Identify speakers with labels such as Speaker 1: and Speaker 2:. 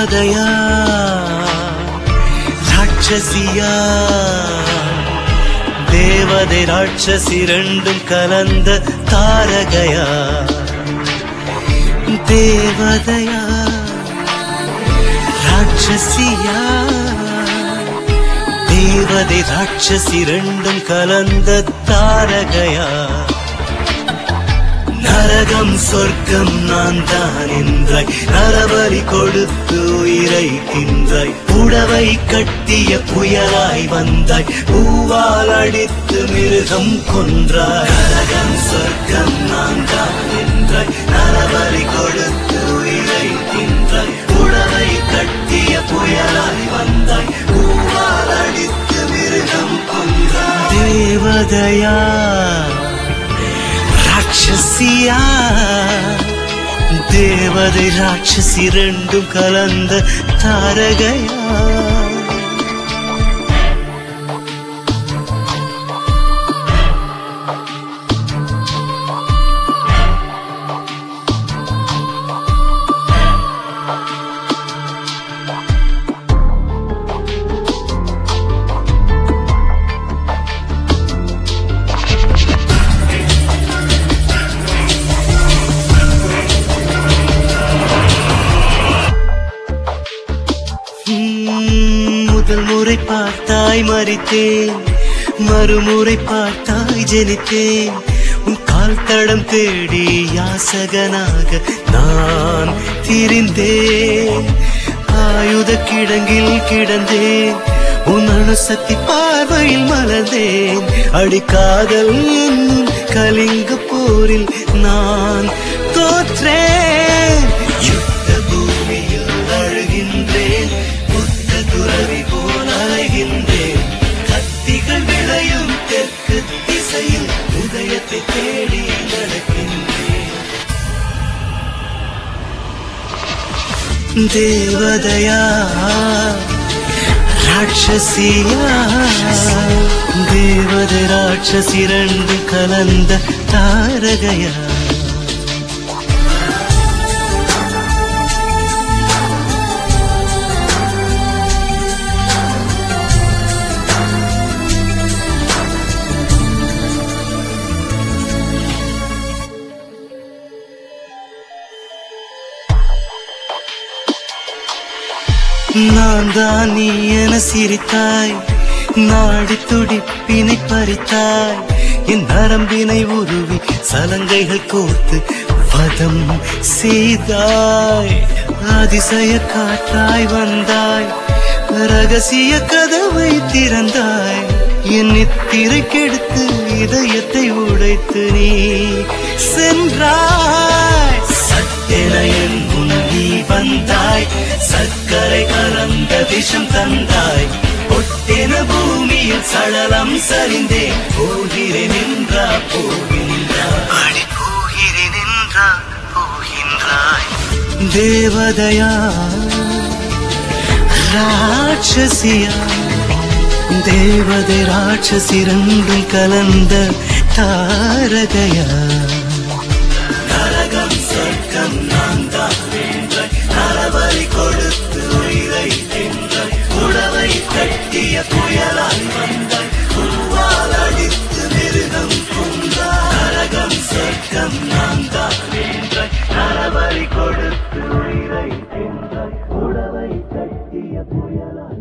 Speaker 1: தேவதையா ராட்சசியா தேவதை ராட்சசி ரெண்டும் கலந்த தாரகையா தேவதையா ராட்சசியா தேவதை ராட்சசி ரெண்டும் கலந்த தாரகையா நரகம் சொர்க்கம் நான் தான் என்றாய் நரபலி கொடுத்து உயிரை தின்றாய் புடவை கட்டிய புயலாய் வந்தாய் பூவால் அடித்து மிருகம் கொன்றாய் நரகம் சொர்க்கம் நான் தான் என்றாய் நரபலி கொடுத்து உயிரை தின்றாய் புடவை கட்டிய புயலாய் வந்தாய் பூவால் அடித்து மிருகம் கொன்றாய் தேவதையா ராட்சசியா தேவதை ராட்சசி ரெண்டும் கலந்த தாரகையா உம், முதல் முறை பார்த்தாய் மறித்தேன் மறுமுறை பார்த்தாய் ஜெனித்தேன் உன் கால் தடம் தேடி யாசகனாக நான் திரிந்தேன் ஆயுத கிடங்கில் கிடந்தேன் உன் அணுசக்தி பார்வையில் மலர்ந்தேன் அடிக்காதல் என்னும் கலிங்க போரில் நான் தோற்றேன் யுத்த பூமியில் அழுகின்றேன் புத்த துறவி போல் அலைகின்றேன் கத்திகள் விளையும் தெற்கு திசையில் உதயத்தை தேடி நடக்கின்றேன் தேவதையா ராட்சசியா தேவதை ராட்சசி ரெண்டு கலந்த தாரகையா நான் தான் நீ என சிரித்தாய் நாடி துடிப்பினை பறித்தாய் என் நரம்பினை உருவி சலங்கைகள் கோர்த்து வதம் செய்தாய் அதிசய காற்றாய் வந்தாய் ரகசிய கதவை திறந்தாய் என் நித்திரை கெடுத்து இதயத்தை உடைத்து நீ சென்றாய் சத்தென என் முன் நீ வந்தாய் சர்க்கரை கலந்த விஷம் தந்தாய் ஒட்டென பூமியில் சடலம் சரிந்தேன் போகிறேன் என்றா போகின்றாய் போகிறேன் என்றா போகின்றாய் தேவதையா ராட்சசியா தேவதை ராட்சசி ரெண்டும் கலந்த தாரகையா நரகம் சொர்க்கம் நான் தான் வென்றாய் நரபலி கொடுத்து உயிரை தின்றாய் உடவை கட்டிய புயலாய் வந்தாய் பூவால் அடித்து மிருகம் கொன்றாய் நரகம் சொர்க்கம் நான் தான் வென்றாய் நரபலி கொடுத்து உயிரை தின்றாய் உடவை கட்டிய புயலாய்